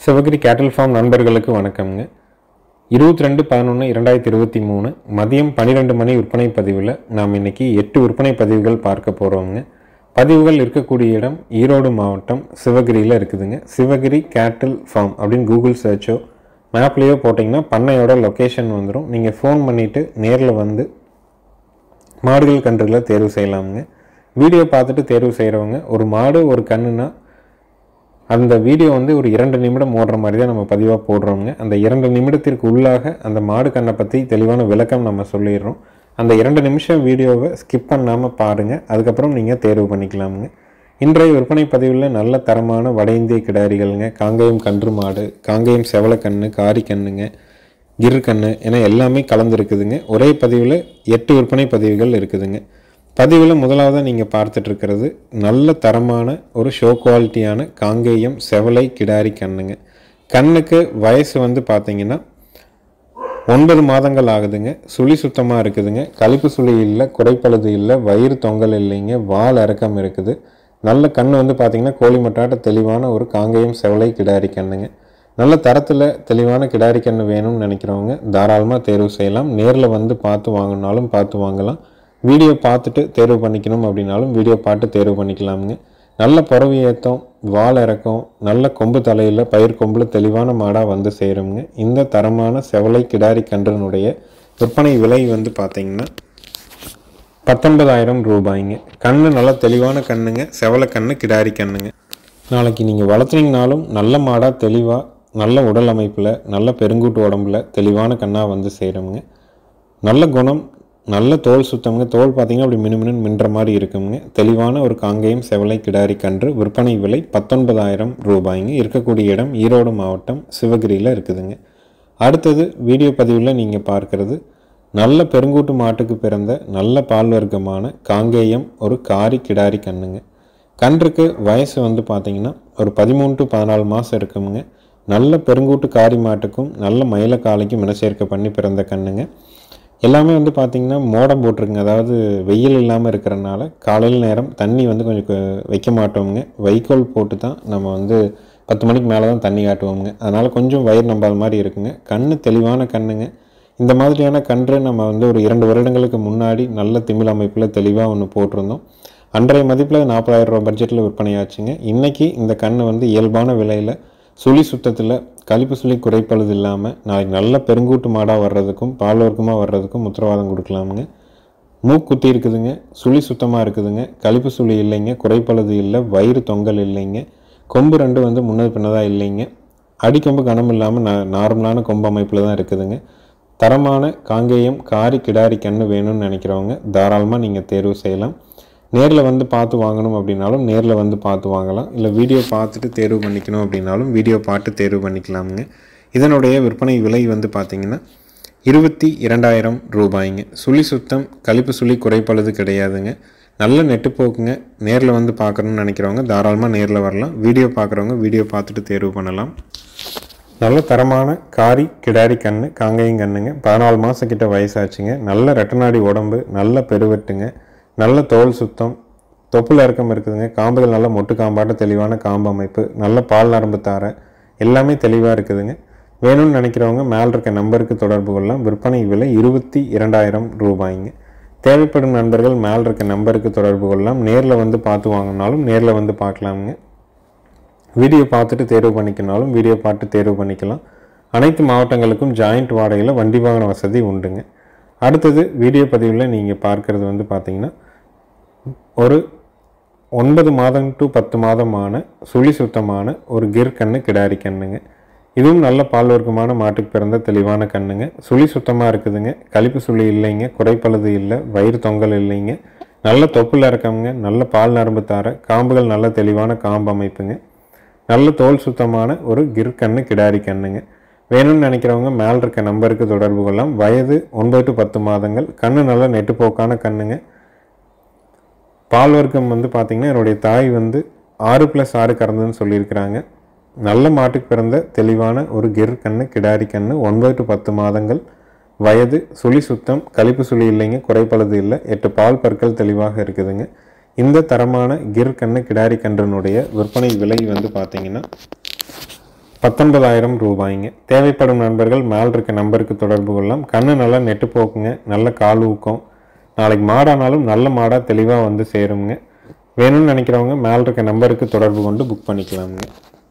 சிவகிரி கேட்டல் ஃபார்ம் நண்பர்களுக்கு வணக்கம்ங்க இருபத்தி ரெண்டு பதினொன்று இரண்டாயிரத்தி இருபத்தி மூணு மதியம் பன்னிரெண்டு மணி விற்பனை பதிவில் நாம் இன்னைக்கு எட்டு விற்பனை பதிவுகள் பார்க்க போகிறோங்க பதிவுகள் இருக்கக்கூடிய இடம் ஈரோடு மாவட்டம் சிவகிரியில் இருக்குதுங்க சிவகிரி கேட்டில் ஃபார்ம் அப்படின்னு கூகுள் சர்ச்சோ மேப்லேயோ போட்டிங்கன்னா பண்ணையோட லொக்கேஷன் வந்துடும் நீங்கள் ஃபோன் பண்ணிவிட்டு நேரில் வந்து மாடுகள் கன்றுகளை தேர்வு செய்யலாமுங்க வீடியோ பார்த்துட்டு தேர்வு செய்கிறவங்க ஒரு மாடு ஒரு கண்ணுனா அந்த வீடியோ வந்து ஒரு இரண்டு நிமிடம் ஓடுற மாதிரி தான் நம்ம பதிவாக போடுறோங்க அந்த இரண்டு நிமிடத்திற்கு உள்ளாக அந்த மாடு கண்ணை பற்றி தெளிவான விளக்கம் நம்ம சொல்லிடுறோம் அந்த இரண்டு நிமிஷம் வீடியோவை ஸ்கிப் பண்ணாமல் பாருங்கள் அதுக்கப்புறம் நீங்கள் தேர்வு பண்ணிக்கலாமுங்க இன்றைய விற்பனை பதிவில் நல்ல தரமான வட இந்திய கிடாரிகள்ங்க காங்கேயம் கன்று மாடு காங்கேயம் செவலக்கண்ணு காரி கண்ணுங்க கிரு கண்ணு என எல்லாமே கலந்துருக்குதுங்க ஒரே பதிவில் எட்டு விற்பனை பதிவுகள் இருக்குதுங்க பதிவில் முதலாவதாக நீங்கள் பார்த்துட்டு இருக்கிறது நல்ல தரமான ஒரு ஷோ குவாலிட்டியான காங்கேயம் செவலை கிடாரி கண்ணுங்க கண்ணுக்கு வயசு வந்து பார்த்தீங்கன்னா ஒன்பது மாதங்கள் ஆகுதுங்க சுழி சுத்தமாக இருக்குதுங்க கழிப்பு சுழி இல்லை குறைப்பழுது இல்லை வயிறு தொங்கல் இல்லைங்க வால் இறக்கம் இருக்குது நல்ல கண் வந்து பார்த்தீங்கன்னா கோழி மட்டாட்ட தெளிவான ஒரு காங்கேயம் செவலை கிடாரி கண்ணுங்க நல்ல தரத்தில் தெளிவான கிடாரி கண்ணு வேணும்னு நினைக்கிறவங்க தாராளமாக தேர்வு செய்யலாம் நேரில் வந்து பார்த்து வாங்கினாலும் பார்த்து வாங்கலாம் வீடியோ பார்த்துட்டு தேர்வு பண்ணிக்கணும் அப்படின்னாலும் வீடியோ பார்த்து தேர்வு பண்ணிக்கலாமுங்க நல்ல புறவி ஏத்தம் வால் இறக்கம் நல்ல கொம்பு தலையில் பயிர் கொம்பில் தெளிவான மாடாக வந்து சேருங்க இந்த தரமான செவலை கிடாரி கன்றினுடைய விற்பனை விலை வந்து பார்த்தீங்கன்னா பத்தொன்பதாயிரம் ரூபாய்ங்க கண்ணு நல்லா தெளிவான கண்ணுங்க செவலை கண்ணு கிடாரி கண்ணுங்க நாளைக்கு நீங்கள் வளர்த்துனீங்கனாலும் நல்ல மாடாக தெளிவாக நல்ல உடல் அமைப்பில் நல்ல பெருங்கூட்டு உடம்புல தெளிவான கண்ணாக வந்து சேருங்க நல்ல குணம் நல்ல தோல் சுத்தம்ங்க தோல் பார்த்தீங்கன்னா அப்படி மினுமினு மின்ற மாதிரி இருக்குங்க தெளிவான ஒரு காங்கேயம் செவலை கிடாரி கன்று விற்பனை விலை பத்தொன்பதாயிரம் ரூபாய்ங்க இருக்கக்கூடிய இடம் ஈரோடு மாவட்டம் சிவகிரியில் இருக்குதுங்க அடுத்தது வீடியோ பதிவில் நீங்கள் பார்க்கறது நல்ல பெருங்கூட்டு மாட்டுக்கு பிறந்த நல்ல பால் வர்க்கமான காங்கேயம் ஒரு காரி கிடாரி கண்ணுங்க கன்றுக்கு வயசு வந்து பார்த்தீங்கன்னா ஒரு பதிமூணு டு பதினாலு மாதம் இருக்குங்க நல்ல பெருங்கூட்டு காரி மாட்டுக்கும் நல்ல மயில காலைக்கும் இனச்சேர்க்கை பண்ணி பிறந்த கண்ணுங்க எல்லாமே வந்து பார்த்திங்கன்னா மோடம் போட்டிருக்குங்க அதாவது வெயில் இல்லாமல் இருக்கிறனால காலையில் நேரம் தண்ணி வந்து கொஞ்சம் கு- வைக்க மாட்டோமுங்க வைக்கோல் போட்டு தான் நம்ம வந்து பத்து மணிக்கு மேலே தான் தண்ணி காட்டுவோமுங்க அதனால் கொஞ்சம் வயிறு நம்பாத மாதிரி இருக்குங்க கண்ணு தெளிவான கண்ணுங்க இந்த மாதிரியான கன்று நம்ம வந்து ஒரு இரண்டு வருடங்களுக்கு முன்னாடி நல்ல திமிழ் அமைப்பில் தெளிவாக ஒன்று போட்டிருந்தோம் அன்றைய மதிப்பில் நாற்பதாயிரம் ரூபாய் பட்ஜெட்டில் விற்பனையாச்சுங்க இன்றைக்கி இந்த கன்று வந்து இயல்பான விலையில் சுழி சுத்தத்தில் கழிப்பு சுழி குறைப்பழுது இல்லாமல் நாளைக்கு நல்ல பெருங்கூட்டு மாடாக வர்றதுக்கும் பால் வர்க்கமாக வர்றதுக்கும் உத்தரவாதம் கொடுக்கலாமுங்க மூக்குத்தி இருக்குதுங்க சுழி சுத்தமாக இருக்குதுங்க கழிப்பு சுழி இல்லைங்க குறைப்பழுது இல்லை வயிறு தொங்கல் இல்லைங்க கொம்பு ரெண்டு வந்து முன்னது பின்னதாக இல்லைங்க அடிக்கொம்பு கனம் இல்லாமல் ந நார்மலான கொம்பு அமைப்பில் தான் இருக்குதுங்க தரமான காங்கேயம் காரி கிடாரி கன்று வேணும்னு நினைக்கிறவங்க தாராளமாக நீங்கள் தேர்வு செய்யலாம் நேரில் வந்து பார்த்து வாங்கணும் அப்படின்னாலும் நேரில் வந்து பார்த்து வாங்கலாம் இல்லை வீடியோ பார்த்துட்டு தேர்வு பண்ணிக்கணும் அப்படின்னாலும் வீடியோ பார்த்து தேர்வு பண்ணிக்கலாமுங்க இதனுடைய விற்பனை விலை வந்து பார்த்தீங்கன்னா இருபத்தி இரண்டாயிரம் ரூபாய்ங்க சுழி சுத்தம் கழிப்பு சுழி குறைப்பழுது கிடையாதுங்க நல்ல நெட்டுப்போக்குங்க நேரில் வந்து பார்க்கணும்னு நினைக்கிறவங்க தாராளமாக நேரில் வரலாம் வீடியோ பார்க்குறவங்க வீடியோ பார்த்துட்டு தேர்வு பண்ணலாம் நல்ல தரமான காரி கிடாரி கண்ணு காங்கேயம் கண்ணுங்க பதினாலு மாதம் கிட்ட வயசாச்சுங்க நல்ல ரெட்டநாடி உடம்பு நல்ல பெருவெட்டுங்க நல்ல தோல் சுத்தம் தொப்புள் இறக்கம் இருக்குதுங்க காம்புகள் நல்ல மொட்டு காம்பாட்ட தெளிவான காம்பு அமைப்பு நல்ல பால் நரம்பு தாரை எல்லாமே தெளிவாக இருக்குதுங்க வேணும்னு நினைக்கிறவங்க மேல் இருக்க நம்பருக்கு தொடர்பு கொள்ளலாம் விற்பனை விலை இருபத்தி இரண்டாயிரம் ரூபாய்ங்க தேவைப்படும் நண்பர்கள் மேல் இருக்க நம்பருக்கு தொடர்பு கொள்ளலாம் நேரில் வந்து பார்த்து வாங்கினாலும் நேரில் வந்து பார்க்கலாமுங்க வீடியோ பார்த்துட்டு தேர்வு பண்ணிக்கனாலும் வீடியோ பார்த்து தேர்வு பண்ணிக்கலாம் அனைத்து மாவட்டங்களுக்கும் ஜாயிண்ட் வாடகையில் வண்டி வாகன வசதி உண்டுங்க அடுத்தது வீடியோ பதிவில் நீங்கள் பார்க்கறது வந்து பார்த்தீங்கன்னா ஒரு ஒன்பது மாதம் டு பத்து மாதமான சுழி சுத்தமான ஒரு கிர் கண்ணு கிடாரி கண்ணுங்க இதுவும் நல்ல பால் வர்க்கமான மாட்டுக்கு பிறந்த தெளிவான கண்ணுங்க சுழி சுத்தமாக இருக்குதுங்க கழிப்பு சுழி இல்லைங்க குறைப்பழுது இல்லை வயிறு தொங்கல் இல்லைங்க நல்ல தொப்புள் இறக்கம்ங்க நல்ல பால் நரம்பு தார காம்புகள் நல்ல தெளிவான காம்பு அமைப்புங்க நல்ல தோல் சுத்தமான ஒரு கிர் கண்ணு கிடாரி கண்ணுங்க வேணும்னு நினைக்கிறவங்க மேல் இருக்க நம்பருக்கு தொடர்பு கொள்ளலாம் வயது ஒன்பது டு பத்து மாதங்கள் கண்ணு நல்ல நெட்டுப்போக்கான கண்ணுங்க பால் வர்க்கம் வந்து பார்த்திங்கன்னா என்னுடைய தாய் வந்து ஆறு ப்ளஸ் ஆறு கறந்ததுன்னு சொல்லியிருக்கிறாங்க நல்ல மாட்டுக்கு பிறந்த தெளிவான ஒரு கிர் கண்ணு கிடாரி கண்ணு ஒன்பது டு பத்து மாதங்கள் வயது சுழி சுத்தம் கழிப்பு சுழி இல்லைங்க குறைப்பழுது இல்லை எட்டு பால் பற்கள் தெளிவாக இருக்குதுங்க இந்த தரமான கிர் கண்ணு கிடாரி கன்றினுடைய விற்பனை விலை வந்து பார்த்தீங்கன்னா பத்தொன்பதாயிரம் ரூபாய்ங்க தேவைப்படும் நண்பர்கள் மேல் இருக்க நம்பருக்கு தொடர்பு கொள்ளலாம் கண்ணு நல்லா நெட்டு போக்குங்க நல்ல கால் ஊக்கம் நாளைக்கு மாடானாலும் நல்ல மாடாக தெளிவாக வந்து சேருங்க வேணும்னு நினைக்கிறவங்க மேல் இருக்க நம்பருக்கு தொடர்பு கொண்டு புக் பண்ணிக்கலாமுங்க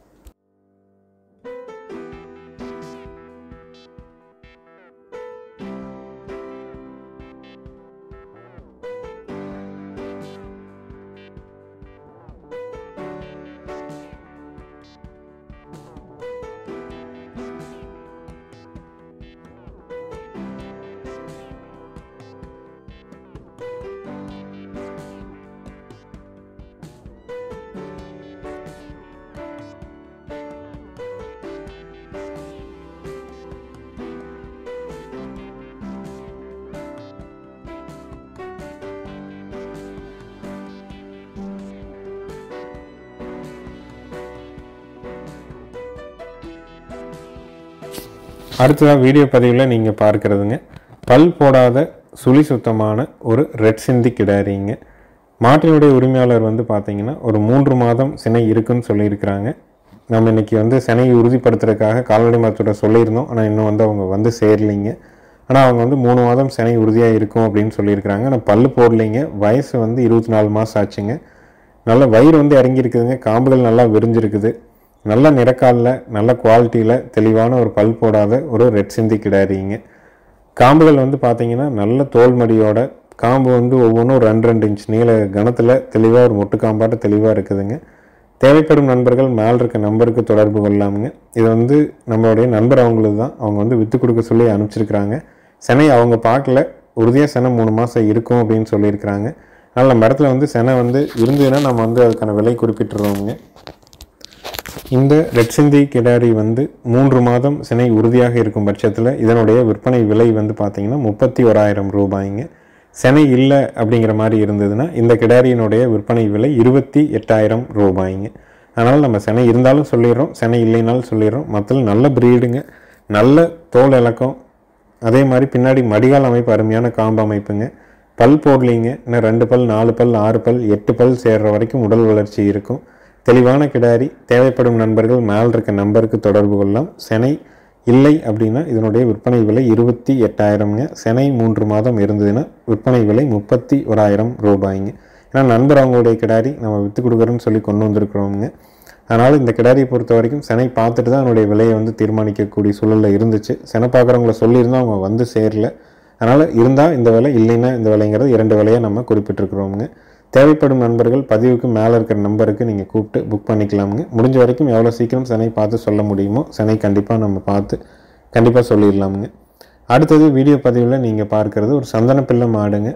அடுத்ததாக வீடியோ பதிவில் நீங்கள் பார்க்குறதுங்க பல் போடாத சுழி சுத்தமான ஒரு ரெட் சிந்தி கிடாரிங்க மாட்டினுடைய உரிமையாளர் வந்து பார்த்தீங்கன்னா ஒரு மூன்று மாதம் சினை இருக்குன்னு சொல்லியிருக்கிறாங்க நம்ம இன்னைக்கு வந்து சினையை உறுதிப்படுத்துறதுக்காக கால்நடை மருத்துவரை சொல்லியிருந்தோம் ஆனால் இன்னும் வந்து அவங்க வந்து சேரலைங்க ஆனால் அவங்க வந்து மூணு மாதம் சினை உறுதியாக இருக்கும் அப்படின்னு சொல்லியிருக்கிறாங்க ஆனால் பல்லு போடலைங்க வயசு வந்து இருபத்தி நாலு மாதம் ஆச்சுங்க நல்ல வயிறு வந்து இறங்கியிருக்குதுங்க காம்புகள் நல்லா விரிஞ்சிருக்குது நல்ல நிறக்காலில் நல்ல குவாலிட்டியில் தெளிவான ஒரு பல் போடாத ஒரு ரெட் சிந்தி கிடாரிங்க காம்புகள் வந்து பார்த்தீங்கன்னா நல்ல தோல் மடியோட காம்பு வந்து ஒவ்வொன்றும் ரெண்டு ரெண்டு இன்ச் நீள கணத்தில் தெளிவாக ஒரு மொட்டு காம்பாட்ட தெளிவாக இருக்குதுங்க தேவைப்படும் நண்பர்கள் மேல் இருக்க நம்பருக்கு தொடர்பு கொள்ளலாமுங்க இது வந்து நம்மளுடைய நண்பர் அவங்களுக்கு தான் அவங்க வந்து விற்று கொடுக்க சொல்லி அனுப்பிச்சிருக்கிறாங்க சென்னை அவங்க பார்க்கல உறுதியாக செனை மூணு மாதம் இருக்கும் அப்படின்னு சொல்லியிருக்கிறாங்க அதனால் நம்ம இடத்துல வந்து செனை வந்து இருந்ததுன்னா நம்ம வந்து அதுக்கான விலை குறிப்பிட்டுருவோங்க இந்த ரெட் சிந்தி கிடாரி வந்து மூன்று மாதம் சினை உறுதியாக இருக்கும் பட்சத்தில் இதனுடைய விற்பனை விலை வந்து பார்த்தீங்கன்னா முப்பத்தி ஓராயிரம் ரூபாய்ங்க சினை இல்லை அப்படிங்கிற மாதிரி இருந்ததுன்னா இந்த கிடாரியினுடைய விற்பனை விலை இருபத்தி எட்டாயிரம் ரூபாய்ங்க அதனால் நம்ம சினை இருந்தாலும் சொல்லிடுறோம் சினை இல்லைனாலும் சொல்லிடுறோம் மற்ற நல்ல பிரீடுங்க நல்ல தோல் இலக்கம் அதே மாதிரி பின்னாடி மடிகால் அமைப்பு அருமையான காம்பு அமைப்புங்க பல் போடலிங்க இன்னும் ரெண்டு பல் நாலு பல் ஆறு பல் எட்டு பல் சேர்ற வரைக்கும் உடல் வளர்ச்சி இருக்கும் தெளிவான கிடாரி தேவைப்படும் நண்பர்கள் மேல் இருக்க நம்பருக்கு தொடர்பு கொள்ளலாம் செனை இல்லை அப்படின்னா இதனுடைய விற்பனை விலை இருபத்தி எட்டாயிரம்ங்க செனை மூன்று மாதம் இருந்ததுன்னா விற்பனை விலை முப்பத்தி ஓராயிரம் ரூபாய்ங்க ஏன்னா நண்பர் அவங்களுடைய கிடாரி நம்ம விற்று கொடுக்குறோன்னு சொல்லி கொண்டு வந்திருக்கிறோங்க அதனால் இந்த கிடாரியை பொறுத்த வரைக்கும் செனை பார்த்துட்டு தான் அதனுடைய விலையை வந்து தீர்மானிக்கக்கூடிய சூழலில் இருந்துச்சு செனை பார்க்குறவங்கள சொல்லியிருந்தோம் அவங்க வந்து சேரல அதனால் இருந்தால் இந்த விலை இல்லைன்னா இந்த விலைங்கிறது இரண்டு விலையை நம்ம குறிப்பிட்டிருக்கிறோமுங்க தேவைப்படும் நண்பர்கள் பதிவுக்கு மேலே இருக்கிற நம்பருக்கு நீங்கள் கூப்பிட்டு புக் பண்ணிக்கலாமுங்க முடிஞ்ச வரைக்கும் எவ்வளோ சீக்கிரம் சென்னை பார்த்து சொல்ல முடியுமோ சென்னை கண்டிப்பாக நம்ம பார்த்து கண்டிப்பாக சொல்லிடலாமுங்க அடுத்தது வீடியோ பதிவில் நீங்கள் பார்க்குறது ஒரு சந்தனப்பிள்ளை மாடுங்க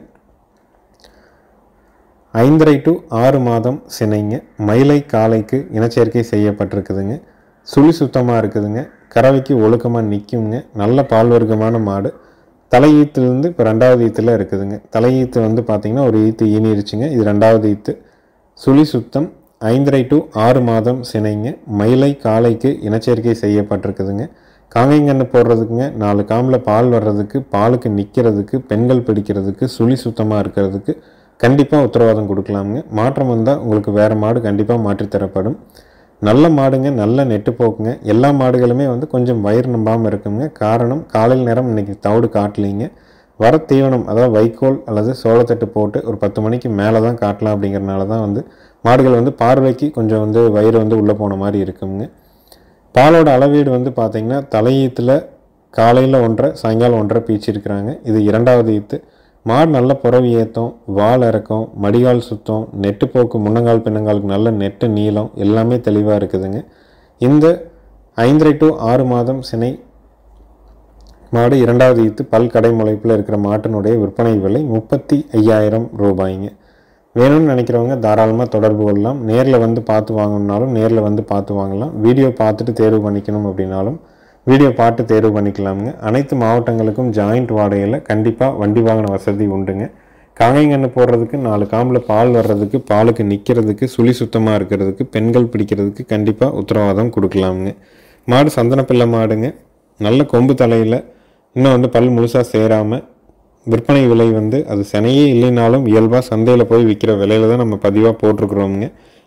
ஐந்தரை டு ஆறு மாதம் சினைங்க மயிலை காலைக்கு இனச்சேர்க்கை செய்யப்பட்டிருக்குதுங்க சுழி சுத்தமாக இருக்குதுங்க கறவைக்கு ஒழுக்கமாக நிற்குங்க நல்ல பால் வர்க்கமான மாடு தலை ஈத்துலேருந்து இப்போ ரெண்டாவது ஈத்தில் இருக்குதுங்க தலை ஈத்து வந்து பார்த்திங்கன்னா ஒரு ஈத்து ஈனிருச்சுங்க இது ரெண்டாவது ஈத்து சுழி சுத்தம் ஐந்தரை டு ஆறு மாதம் சினைங்க மயிலை காலைக்கு இனச்சேர்க்கை செய்யப்பட்டிருக்குதுங்க காங்கைங்கன்று போடுறதுக்குங்க நாலு காம்பில் பால் வர்றதுக்கு பாலுக்கு நிற்கிறதுக்கு பெண்கள் பிடிக்கிறதுக்கு சுழி சுத்தமாக இருக்கிறதுக்கு கண்டிப்பாக உத்தரவாதம் கொடுக்கலாமுங்க மாற்றம் வந்தால் உங்களுக்கு வேறு மாடு கண்டிப்பாக மாற்றித் தரப்படும் நல்ல மாடுங்க நல்ல நெட்டு போக்குங்க எல்லா மாடுகளுமே வந்து கொஞ்சம் வயிறு நம்பாமல் இருக்குங்க காரணம் காலையில் நேரம் இன்னைக்கு தவிடு காட்டலிங்க வர தீவனம் அதாவது வைக்கோல் அல்லது சோளத்தட்டு போட்டு ஒரு பத்து மணிக்கு மேலே தான் காட்டலாம் அப்படிங்கிறனால தான் வந்து மாடுகள் வந்து பார்வைக்கு கொஞ்சம் வந்து வயிறு வந்து உள்ளே போன மாதிரி இருக்குங்க பாலோட அளவீடு வந்து பார்த்திங்கன்னா தலையீத்தில் காலையில் ஒன்றரை சாயங்காலம் ஒன்றரை பீச்சிருக்கிறாங்க இது இரண்டாவது ஈத்து மாடு நல்ல புறவி ஏத்தம் வால் இறக்கம் மடிகால் சுத்தம் நெட்டு போக்கு முன்னங்கால் பின்னங்காலுக்கு நல்ல நெட்டு நீளம் எல்லாமே தெளிவாக இருக்குதுங்க இந்த ஐந்தரை டு ஆறு மாதம் சினை மாடு இரண்டாவது ஈத்து பல் கடை முளைப்பில் இருக்கிற மாட்டினுடைய விற்பனை விலை முப்பத்தி ஐயாயிரம் ரூபாய்ங்க வேணும்னு நினைக்கிறவங்க தாராளமாக தொடர்பு கொள்ளலாம் நேரில் வந்து பார்த்து வாங்கணுன்னாலும் நேரில் வந்து பார்த்து வாங்கலாம் வீடியோ பார்த்துட்டு தேர்வு பண்ணிக்கணும் அப்படின்னாலும் வீடியோ பார்த்து தேர்வு பண்ணிக்கலாமுங்க அனைத்து மாவட்டங்களுக்கும் ஜாயிண்ட் வாடகையில் கண்டிப்பாக வண்டி வாகன வசதி உண்டுங்க காங்கைங்கன்று போடுறதுக்கு நாலு காம்பில் பால் வர்றதுக்கு பாலுக்கு நிற்கிறதுக்கு சுழி சுத்தமாக இருக்கிறதுக்கு பெண்கள் பிடிக்கிறதுக்கு கண்டிப்பாக உத்தரவாதம் கொடுக்கலாமுங்க மாடு சந்தனப்பிள்ளை மாடுங்க நல்ல கொம்பு தலையில் இன்னும் வந்து பல் முழுசாக சேராமல் விற்பனை விலை வந்து அது சினையே இல்லைனாலும் இயல்பாக சந்தையில் போய் விற்கிற விலையில தான் நம்ம பதிவாக போட்டிருக்கிறோமுங்க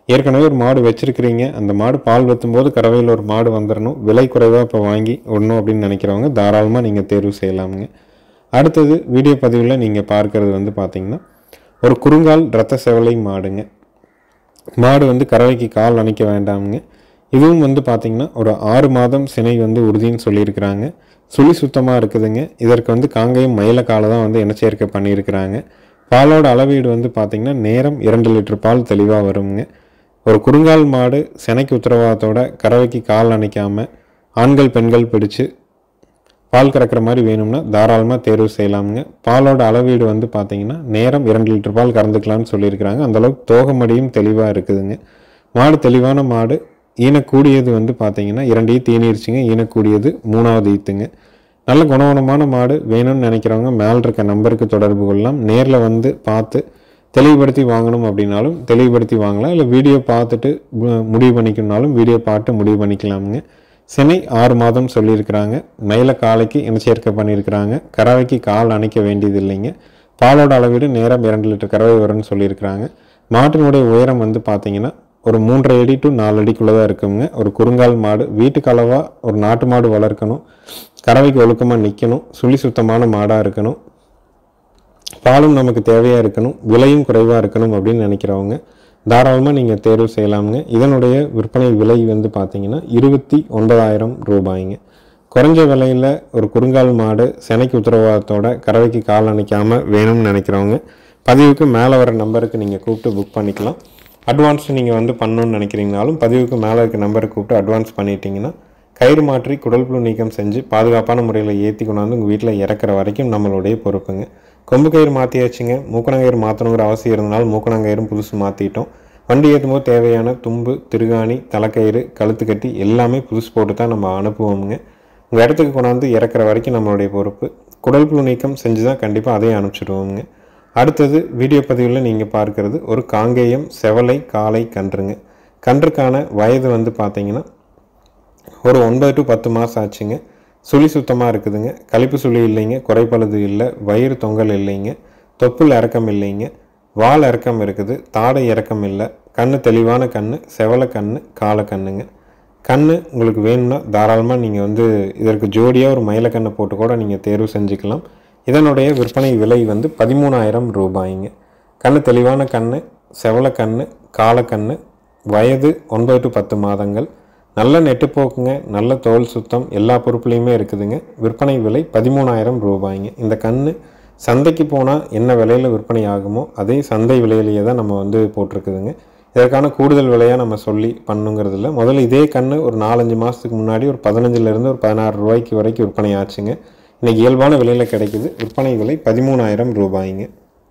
ஏற்கனவே ஒரு மாடு வச்சுருக்கிறீங்க அந்த மாடு பால் வெத்தும்போது கறவையில் ஒரு மாடு வந்துடணும் விலை குறைவாக இப்போ வாங்கி விடணும் அப்படின்னு நினைக்கிறவங்க தாராளமாக நீங்கள் தேர்வு செய்யலாமுங்க அடுத்தது வீடியோ பதிவில் நீங்கள் பார்க்கறது வந்து பார்த்தீங்கன்னா ஒரு குறுங்கால் ரத்த செவலை மாடுங்க மாடு வந்து கறவைக்கு கால் அணைக்க வேண்டாமுங்க இதுவும் வந்து பார்த்திங்கன்னா ஒரு ஆறு மாதம் சினை வந்து உறுதின்னு சொல்லியிருக்கிறாங்க சுழி சுத்தமாக இருக்குதுங்க இதற்கு வந்து காங்கேயம் மயில காலை தான் வந்து இனச்சேர்க்கை பண்ணியிருக்கிறாங்க பாலோட அளவீடு வந்து பார்த்திங்கன்னா நேரம் இரண்டு லிட்டர் பால் தெளிவாக வருங்க ஒரு குறுங்கால் மாடு சினைக்கு உத்தரவாதத்தோட கறவைக்கு கால் அணைக்காமல் ஆண்கள் பெண்கள் பிடிச்சு பால் கறக்கிற மாதிரி வேணும்னா தாராளமாக தேர்வு செய்யலாமுங்க பாலோட அளவீடு வந்து பார்த்தீங்கன்னா நேரம் இரண்டு லிட்டர் பால் கறந்துக்கலாம்னு சொல்லியிருக்கிறாங்க அந்தளவுக்கு தோகை மடியும் தெளிவாக இருக்குதுங்க மாடு தெளிவான மாடு ஈனக்கூடியது வந்து பார்த்தீங்கன்னா இரண்டு ஈத்து ஈனிருச்சுங்க ஈனக்கூடியது மூணாவது ஈத்துங்க நல்ல குணவனமான மாடு வேணும்னு நினைக்கிறவங்க மேல் இருக்க நம்பருக்கு தொடர்பு கொள்ளலாம் நேரில் வந்து பார்த்து தெளிவுபடுத்தி வாங்கணும் அப்படின்னாலும் தெளிவுபடுத்தி வாங்கலாம் இல்லை வீடியோ பார்த்துட்டு மு- முடிவு பண்ணிக்கணும்னாலும் வீடியோ பார்த்து முடிவு பண்ணிக்கலாமுங்க சினை ஆறு மாதம் சொல்லியிருக்கிறாங்க மயில காலைக்கு இனச்சேர்க்கை பண்ணியிருக்கிறாங்க கறவைக்கு கால் அணைக்க வேண்டியது இல்லைங்க பாலோட அளவீடு நேரம் இரண்டு லிட்டர் கறவை வரும்னு சொல்லியிருக்கிறாங்க மாட்டினுடைய உயரம் வந்து பார்த்தீங்கன்னா ஒரு மூன்றரை அடி டு நாலு அடிக்குள்ளே தான் இருக்குங்க ஒரு குறுங்கால் மாடு வீட்டுக்கு அளவாக ஒரு நாட்டு மாடு வளர்க்கணும் கறவைக்கு ஒழுக்கமாக நிற்கணும் சுழி சுத்தமான மாடாக இருக்கணும் பாலும் நமக்கு தேவையாக இருக்கணும் விலையும் குறைவாக இருக்கணும் அப்படின்னு நினைக்கிறவங்க தாராளமாக நீங்கள் தேர்வு செய்யலாமுங்க இதனுடைய விற்பனை விலை வந்து பார்த்தீங்கன்னா இருபத்தி ஒன்பதாயிரம் ரூபாய்ங்க குறைஞ்ச விலையில் ஒரு குறுங்கால் மாடு செனைக்கு உத்தரவாதத்தோட கறவைக்கு கால் அணைக்காமல் வேணும்னு நினைக்கிறவங்க பதிவுக்கு மேலே வர நம்பருக்கு நீங்கள் கூப்பிட்டு புக் பண்ணிக்கலாம் அட்வான்ஸ் நீங்கள் வந்து பண்ணணும்னு நினைக்கிறீங்கனாலும் பதிவுக்கு மேலே இருக்க நம்பருக்கு கூப்பிட்டு அட்வான்ஸ் பண்ணிட்டீங்கன்னா கயிறு மாற்றி குடல் புழு நீக்கம் செஞ்சு பாதுகாப்பான முறையில் ஏற்றி கொண்டாந்து உங்கள் வீட்டில் இறக்குற வரைக்கும் நம்மளுடைய பொறுப்புங்க கொம்பு கயிறு மாற்றியாச்சுங்க மூக்கணங்கயிறு மாற்றணுங்கிற அவசியம் இருந்தனால மூக்கணங்கயிறும் புதுசு மாற்றிட்டோம் வண்டி ஏற்றும்போது தேவையான தும்பு திருகாணி தலைக்கயிறு கழுத்து கட்டி எல்லாமே புதுசு போட்டு தான் நம்ம அனுப்புவோமுங்க உங்கள் இடத்துக்கு கொண்டாந்து இறக்குற வரைக்கும் நம்மளுடைய பொறுப்பு குடல் புழு நீக்கம் செஞ்சு தான் கண்டிப்பாக அதையும் அனுப்பிச்சிடுவோங்க அடுத்தது வீடியோ பதிவில் நீங்கள் பார்க்கறது ஒரு காங்கேயம் செவலை காளை கன்றுங்க கன்றுக்கான வயது வந்து பார்த்தீங்கன்னா ஒரு ஒன்பது டு பத்து மாதம் ஆச்சுங்க சுழி சுத்தமாக இருக்குதுங்க கழிப்பு சுழி இல்லைங்க குறைப்பழுது இல்லை வயிறு தொங்கல் இல்லைங்க தொப்புள் இறக்கம் இல்லைங்க வால் இறக்கம் இருக்குது தாடை இறக்கம் இல்லை கண்ணு தெளிவான கண்ணு செவலை கண்ணு காலை கண்ணுங்க கண்ணு உங்களுக்கு வேணும்னா தாராளமாக நீங்கள் வந்து இதற்கு ஜோடியாக ஒரு மயிலக்கண்ணை போட்டு கூட நீங்கள் தேர்வு செஞ்சுக்கலாம் இதனுடைய விற்பனை விலை வந்து பதிமூணாயிரம் ரூபாய்ங்க கண்ணு தெளிவான கண்ணு செவலை கண்ணு காலக்கண்ணு வயது ஒன்பது டு பத்து மாதங்கள் நல்ல நெட்டுப்போக்குங்க நல்ல தோல் சுத்தம் எல்லா பொருட்களையுமே இருக்குதுங்க விற்பனை விலை பதிமூணாயிரம் ரூபாய்ங்க இந்த கண்ணு சந்தைக்கு போனால் என்ன விலையில் விற்பனை ஆகுமோ அதே சந்தை விலையிலேயே தான் நம்ம வந்து போட்டிருக்குதுங்க இதற்கான கூடுதல் விலையாக நம்ம சொல்லி பண்ணுங்கிறது இல்லை முதல்ல இதே கண்ணு ஒரு நாலஞ்சு மாதத்துக்கு முன்னாடி ஒரு பதினஞ்சுலேருந்து ஒரு பதினாறு ரூபாய்க்கு வரைக்கும் விற்பனை ஆச்சுங்க இன்னைக்கு இயல்பான விலையில் கிடைக்குது விற்பனை விலை பதிமூணாயிரம் ரூபாய்ங்க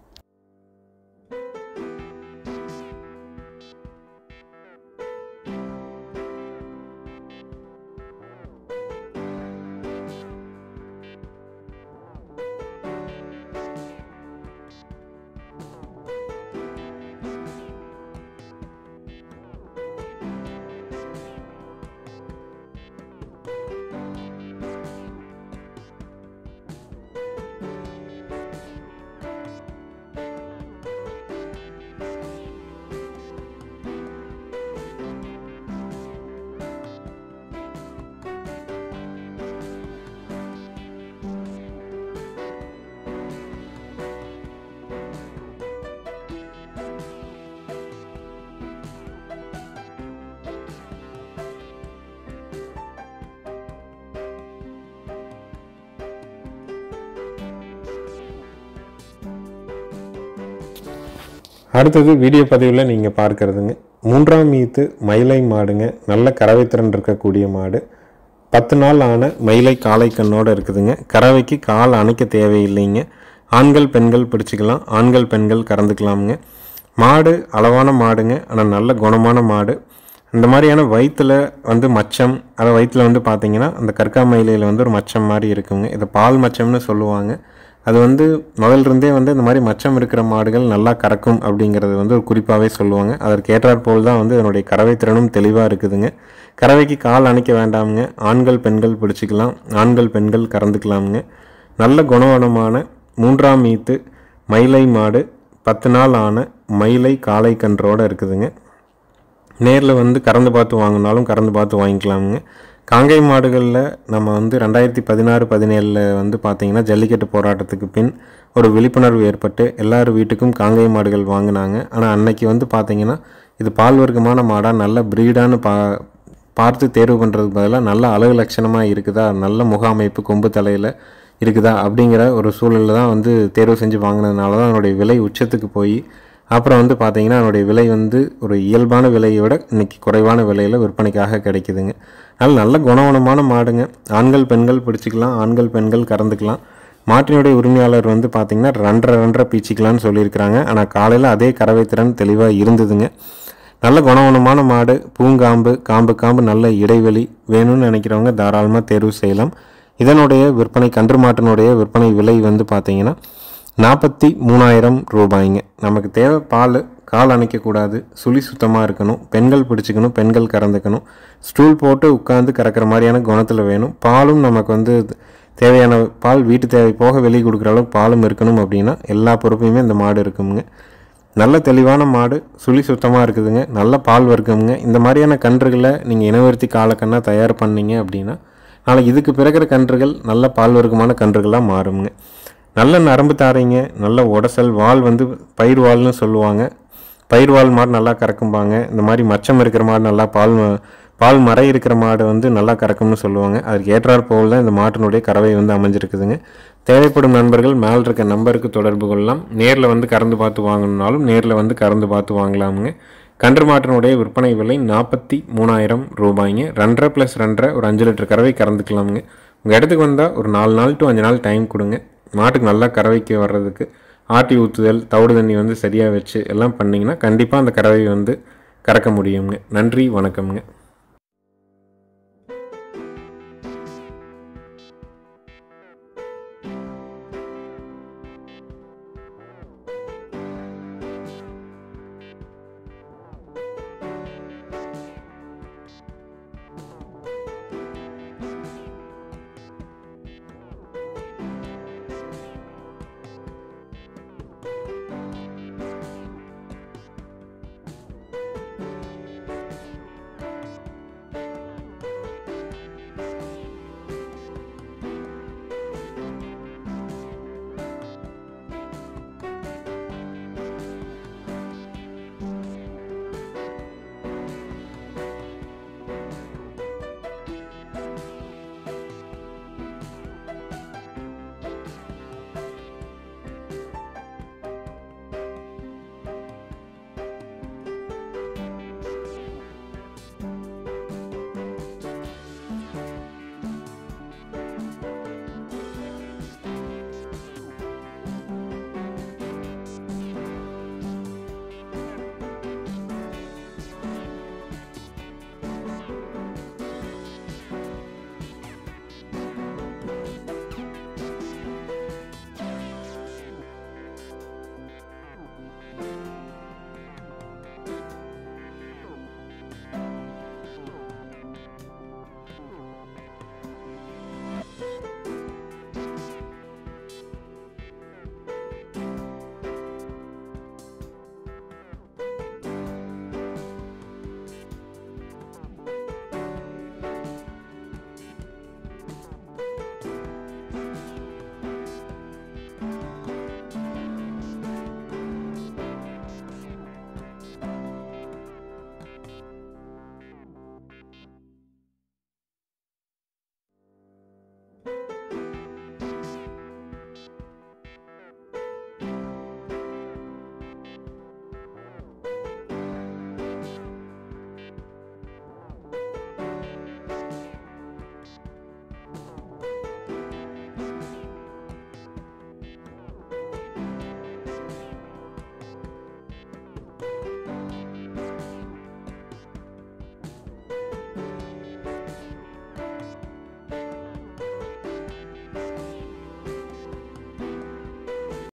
அடுத்தது வீடியோ பதிவில் நீங்கள் பார்க்கறதுங்க மூன்றாம் ஈத்து மயிலை மாடுங்க நல்ல கறவைத்திறன் இருக்கக்கூடிய மாடு பத்து நாள் ஆன மயிலை காளை கண்ணோட இருக்குதுங்க கறவைக்கு கால் அணைக்க தேவையில்லைங்க ஆண்கள் பெண்கள் பிடிச்சிக்கலாம் ஆண்கள் பெண்கள் கறந்துக்கலாமுங்க மாடு அளவான மாடுங்க ஆனால் நல்ல குணமான மாடு இந்த மாதிரியான வயிற்றில் வந்து மச்சம் அதை வயிற்றில் வந்து பார்த்தீங்கன்னா அந்த கற்கா மயிலையில் வந்து ஒரு மச்சம் மாதிரி இருக்குங்க இதை பால் மச்சம்னு சொல்லுவாங்க அது வந்து முதல்ல இருந்தே வந்து இந்த மாதிரி மச்சம் இருக்கிற மாடுகள் நல்லா கறக்கும் அப்படிங்கிறது வந்து ஒரு குறிப்பாகவே சொல்லுவாங்க அதற்கு ஏற்றாற் போல் தான் வந்து இதனுடைய கறவை திறனும் தெளிவாக இருக்குதுங்க கறவைக்கு கால் அணைக்க வேண்டாமுங்க ஆண்கள் பெண்கள் பிடிச்சிக்கலாம் ஆண்கள் பெண்கள் கறந்துக்கலாமுங்க நல்ல குணவனமான மூன்றாம் ஈத்து மயிலை மாடு பத்து நாள் ஆன மயிலை காளை கன்றோட இருக்குதுங்க நேரில் வந்து கறந்து பார்த்து வாங்கினாலும் கறந்து பார்த்து வாங்கிக்கலாமுங்க காங்கை மாடுகளில் நம்ம வந்து ரெண்டாயிரத்தி பதினாறு பதினேழில் வந்து பார்த்திங்கன்னா ஜல்லிக்கட்டு போராட்டத்துக்கு பின் ஒரு விழிப்புணர்வு ஏற்பட்டு எல்லார் வீட்டுக்கும் காங்கை மாடுகள் வாங்கினாங்க ஆனால் அன்னைக்கு வந்து பார்த்திங்கன்னா இது பால் வர்க்கமான மாடாக நல்ல ப்ரீடான பா பார்த்து தேர்வு பண்ணுறதுக்கு பதிலாக நல்ல அழகு லட்சணமாக இருக்குதா நல்ல முக அமைப்பு கொம்பு தலையில் இருக்குதா அப்படிங்கிற ஒரு சூழலில் தான் வந்து தேர்வு செஞ்சு வாங்கினதுனால தான் அதனுடைய விலை உச்சத்துக்கு போய் அப்புறம் வந்து பார்த்தீங்கன்னா அதனுடைய விலை வந்து ஒரு இயல்பான விலையை விட இன்னைக்கு குறைவான விலையில் விற்பனைக்காக கிடைக்குதுங்க அதனால் நல்ல குணவனமான மாடுங்க ஆண்கள் பெண்கள் பிடிச்சிக்கலாம் ஆண்கள் பெண்கள் கறந்துக்கலாம் மாட்டினுடைய உரிமையாளர் வந்து பார்த்தீங்கன்னா ரெண்டரை ரெண்டரை பீச்சிக்கலாம்னு சொல்லியிருக்கிறாங்க ஆனால் காலையில் அதே கறவை திறன் தெளிவாக இருந்ததுங்க நல்ல குணவனமான மாடு பூங்காம்பு காம்பு காம்பு நல்ல இடைவெளி வேணும்னு நினைக்கிறவங்க தாராளமாக தேர்வு செய்யலாம் இதனுடைய விற்பனை கன்று மாட்டினுடைய விற்பனை விலை வந்து பார்த்தீங்கன்னா நாற்பத்தி மூணாயிரம் ரூபாய்ங்க நமக்கு தேவை பால் கால் அணைக்கக்கூடாது சுழி சுத்தமாக இருக்கணும் பெண்கள் பிடிச்சிக்கணும் பெண்கள் கறந்துக்கணும் ஸ்டூல் போட்டு உட்காந்து கறக்கிற மாதிரியான குணத்தில் வேணும் பாலும் நமக்கு வந்து தேவையான பால் வீட்டு தேவை போக வெளியே கொடுக்குற அளவுக்கு பாலும் இருக்கணும் அப்படின்னா எல்லா பொறுப்பையுமே இந்த மாடு இருக்குங்க நல்ல தெளிவான மாடு சுழி சுத்தமாக இருக்குதுங்க நல்ல பால் வர்க்கமுங்க இந்த மாதிரியான கன்றுகளை நீங்கள் இனவர்த்தி காலக்கண்ணாக தயார் பண்ணீங்க அப்படின்னா நாளைக்கு இதுக்கு பிறகுற கன்றுகள் நல்ல பால் வர்க்கமான கன்றுகளாக மாறுங்க நல்ல நரம்பு தாரைங்க நல்ல உடசல் வால் வந்து பயிர் வால்னு சொல்லுவாங்க பயிர் வால் மாடு நல்லா கறக்கும்பாங்க இந்த மாதிரி மச்சம் இருக்கிற மாடு நல்லா பால் ம- பால் மறை இருக்கிற மாடு வந்து நல்லா கறக்கும்னு சொல்லுவாங்க அதுக்கு ஏற்றாற் போல் தான் இந்த மாட்டினுடைய கறவை வந்து அமைஞ்சிருக்குதுங்க தேவைப்படும் நண்பர்கள் மேல் இருக்க நம்பருக்கு தொடர்பு கொள்ளலாம் நேரில் வந்து கறந்து பார்த்து வாங்கணுன்னாலும் நேரில் வந்து கறந்து பார்த்து வாங்கலாமுங்க கன்று மாட்டினுடைய விற்பனை விலை நாற்பத்தி மூணாயிரம் ரூபாய்ங்க ரெண்டரை ப்ளஸ் ரெண்டரை ஒரு அஞ்சு லிட்டர் கறவை கறந்துக்கலாமுங்க உங்கள் இடத்துக்கு வந்தால் ஒரு நாலு நாள் டு அஞ்சு நாள் டைம் கொடுங்க மாட்டுக்கு நல்லா கறவைக்கு வர்றதுக்கு ஆட்டி ஊற்றுதல் தவிடு தண்ணி வந்து சரியாக வச்சு எல்லாம் பண்ணிங்கன்னா கண்டிப்பாக அந்த கறவை வந்து கறக்க முடியுங்க நன்றி வணக்கம்ங்க